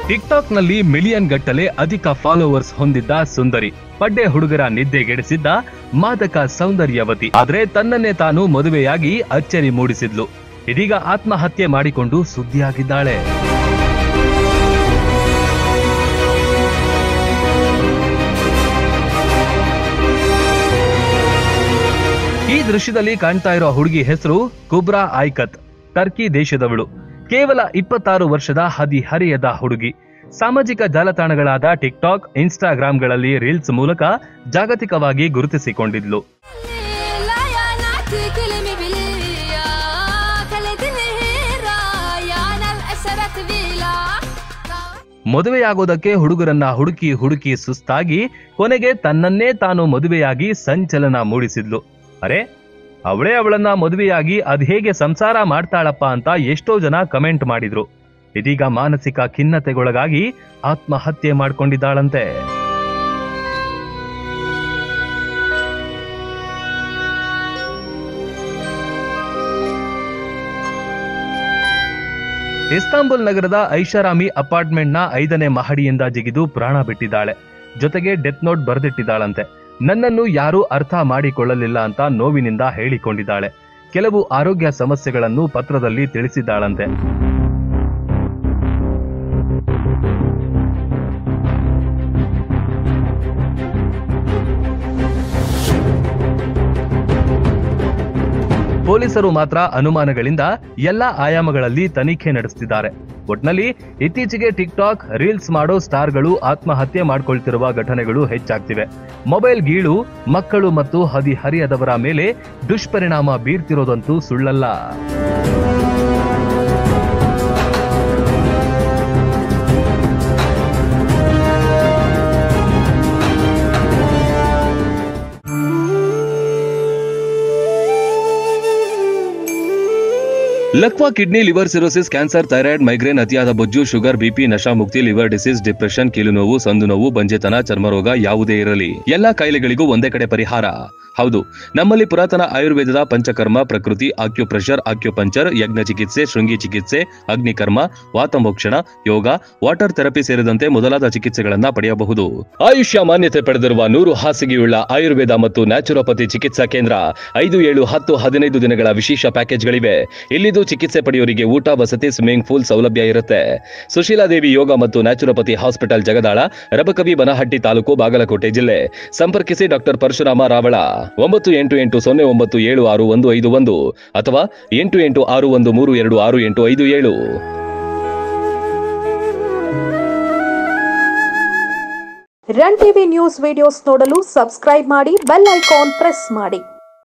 TikTok ನಲ್ಲಿ million ಗಟ್ಟಲೆ ಅಧಿಕ ಫಾಲೋವರ್ಸ್ ಹೊಂದಿದ್ದ ಸುಂದರಿ ಪಡ್ಡೆ ಹುಡುಗರ ನಿದ್ದೆಗೆಡಿಸಿದ್ದ ಮಾದಕ ಸೌಂದರ್ಯವತಿ ಆದ್ರೆ ತನ್ನನ್ನೇ ತಾನು ಮದುವೆಯಾಗಿ ಅಚ್ಚರಿ ಮೂಡಿಸಿದ್ಲು ಇದೀಗ ಆತ್ಮಹತ್ಯೆ ಮಾಡಿಕೊಂಡು ಸುದ್ದಿಯಾಗಿದ್ದಾಳೆ ಈ ದೃಶ್ಯದಲ್ಲಿ ಕಾಣ್ತಾ ಇರೋ ಹುಡುಗಿ ಹೆಸರು ಕುಬ್ರಾ ಐಕತ್ ಟರ್ಕಿ ದೇಶದವಳು ಕೇವಲ ಇಪ್ಪತ್ತಾರು ವರ್ಷದ ಹದಿಹರೆಯದ ಹುಡುಗಿ ಸಾಮಾಜಿಕ ಜಾಲತಾಣಗಳಾದ ಟಿಕ್ಟಾಕ್ ಇನ್ಸ್ಟಾಗ್ರಾಂಗಳಲ್ಲಿ ರೀಲ್ಸ್ ಮೂಲಕ ಜಾಗತಿಕವಾಗಿ ಗುರುತಿಸಿಕೊಂಡಿದ್ಲು لا يا نعتي كلمة بليا خلتني هيرا يا انا الاشرت بيلا ಮದುವೆಯಾಗೋದಕ್ಕೆ ಹುಡುಗರನ್ನ ಹುಡುಕಿ ಹುಡುಕಿ ಸುಸ್ತಾಗಿ ಕೊನೆಗೆ ತನ್ನನ್ನೇ ತಾನು ಮದುವೆಯಾಗಿ ಸಂಚಲನ ಮೂಡಿಸಿದ್ಲು ಅರೆ ಅವಳೇ ಅವಳನ್ನ ಮದುವೆಯಾಗಿ ಅದ್ ಹೇಗೆ ಸಂಸಾರ ಮಾಡ್ತಾಳಪ್ಪ ಅಂತ ಎಷ್ಟೋ ಜನ ಕಮೆಂಟ್ ಮಾಡಿದ್ರು ಇದೀಗ ಮಾನಸಿಕ ಖಿನ್ನತೆಗೊಳಗಾಗಿ ಆತ್ಮಹತ್ಯೆ ಮಾಡ್ಕೊಂಡಿದ್ದಾಳಂತೆ ಇಸ್ತಾಂಬುಲ್ ನಗರದ ಐಷಾರಾಮಿ ಅಪಾರ್ಟ್ಮೆಂಟ್ನ ಐದನೇ ಮಹಡಿಯಿಂದ ಜಿಗಿದು ಪ್ರಾಣ ಬಿಟ್ಟಿದ್ದಾಳೆ ಜೊತೆಗೆ ಡೆತ್ ನೋಟ್ ಬರೆದಿಟ್ಟಿದ್ದಾಳಂತೆ ನನ್ನನ್ನು ಯಾರೂ ಅರ್ಥ ಮಾಡಿಕೊಳ್ಳಲಿಲ್ಲ ಅಂತ ನೋವಿನಿಂದ ಹೇಳಿಕೊಂಡಿದ್ದಾಳೆ ಕೆಲವು ಆರೋಗ್ಯ ಸಮಸ್ಯೆಗಳನ್ನು ಪತ್ರದಲ್ಲಿ ತಿಳಿಸಿದ್ದಾಳಂತೆ ಪೊಲೀಸರು ಮಾತ್ರ ಅನುಮಾನಗಳಿಂದ ಎಲ್ಲಾ ಆಯಾಮಗಳಲ್ಲಿ ತನಿಖೆ ನಡೆಸುತ್ತಿದ್ದಾರೆ ಒಟ್ನಲ್ಲಿ ಇತ್ತೀಚೆಗೆ ಟಿಕ್ಟಾಕ್ ರೀಲ್ಸ್ ಮಾಡೋ ಸ್ಟಾರ್ಗಳು ಆತ್ಮಹತ್ಯೆ ಮಾಡ್ಕೊಳ್ತಿರುವ ಘಟನೆಗಳು ಹೆಚ್ಚಾಗ್ತಿವೆ ಮೊಬೈಲ್ ಗೀಳು ಮಕ್ಕಳು ಮತ್ತು ಹದಿಹರಿಯದವರ ಮೇಲೆ ದುಷ್ಪರಿಣಾಮ ಬೀರ್ತಿರೋದಂತೂ ಸುಳ್ಳಲ್ಲ ಲಕ್ವಾ kidney liver cirrhosis cancer thyroid migraine ಅತಿಯಾದ ಬೊಜ್ಜು ಶುಗರ್ ಬಿಪಿ ನಶಾ ಮುಕ್ತಿ ಲಿವರ್ ಡಿಸೀಸ್ ಡಿಪ್ರೆಷನ್ ಕೀಲು ನೋವು ಸಂದು ನೋವು ಬಂಜೆತನ ಚರ್ಮರೋಗ ಯಾವುದೇ ಇರಲಿ ಎಲ್ಲಾ ಕಾಯಿಲೆಗಳಿಗೂ ಒಂದೇ ಕಡೆ ಪರಿಹಾರ ಹೌದು ನಮ್ಮಲ್ಲಿ ಪುರಾತನ ಆಯುರ್ವೇದದ ಪಂಚಕರ್ಮ ಪ್ರಕೃತಿ ಆಕ್ಯುಪ್ರೆಷರ್ ಆಕ್ಯುಪಂಚರ್ ಯಜ್ಞ ಚಿಕಿತ್ಸೆ ಶೃಂಗಿ ಚಿಕಿತ್ಸೆ ಅಗ್ನಿಕರ್ಮ ವಾತಮೋಕ್ಷಣ ಯೋಗ ವಾಟರ್ ಥೆರಪಿ ಸೇರಿದಂತೆ ಮೊದಲಾದ ಚಿಕಿತ್ಸೆಗಳನ್ನ ಪಡೆಯಬಹುದು ಆಯುಷ್ಯ ಮಾನ್ಯತೆ ಪಡೆದಿರುವ ನೂರು ಹಾಸಿಗೆಯುಳ್ಳ ಆಯುರ್ವೇದ ಮತ್ತು ನ್ಯಾಚುರೋಪತಿ ಚಿಕಿತ್ಸಾ ಕೇಂದ್ರ ಐದು ಏಳು ಹತ್ತು ಹದಿನೈದು ದಿನಗಳ ವಿಶೇಷ ಪ್ಯಾಕೇಜ್ಗಳಿವೆ ಇಲ್ಲಿದ್ದು ಚಿಕಿತ್ಸೆ ಪಡೆಯೋರಿಗೆ ಊಟ ವಸತಿ ಸ್ವಿಮ್ಮಿಂಗ್ ಪೂಲ್ ಸೌಲಭ್ಯ ಇರುತ್ತೆ ಸುಶೀಲಾದೇವಿ ಯೋಗ ಮತ್ತು ನ್ಯಾಚುರೋಪತಿ ಹಾಸ್ಪಿಟಲ್ ಜಗದಾಳ ರಬಕವಿ ಬನಹಟ್ಟಿ ತಾಲೂಕು ಬಾಗಲಕೋಟೆ ಜಿಲ್ಲೆ ಸಂಪರ್ಕಿಸಿ ಡಾಕ್ಟರ್ ಪರಶುರಾಮ ರಾವಳ ಒಂಬತ್ತು ಎಂಟು ಎಂಟು ಸೊನ್ನೆ ಒಂಬತ್ತು ಏಳು ಆರು ಒಂದು ಐದು ಒಂದು ಅಥವಾ ಎಂಟು ಎಂಟು ಆರು ಒಂದು ಮೂರು ಎರಡು ಆರು ಎಂಟು ಐದು ಏಳು ರನ್ ಟಿವಿ ನ್ಯೂಸ್ ವಿಡಿಯೋಸ್ ನೋಡಲು ಸಬ್ಸ್ಕ್ರೈಬ್ ಮಾಡಿ ಬೆಲ್ ಐಕಾನ್ ಪ್ರೆಸ್ ಮಾಡಿ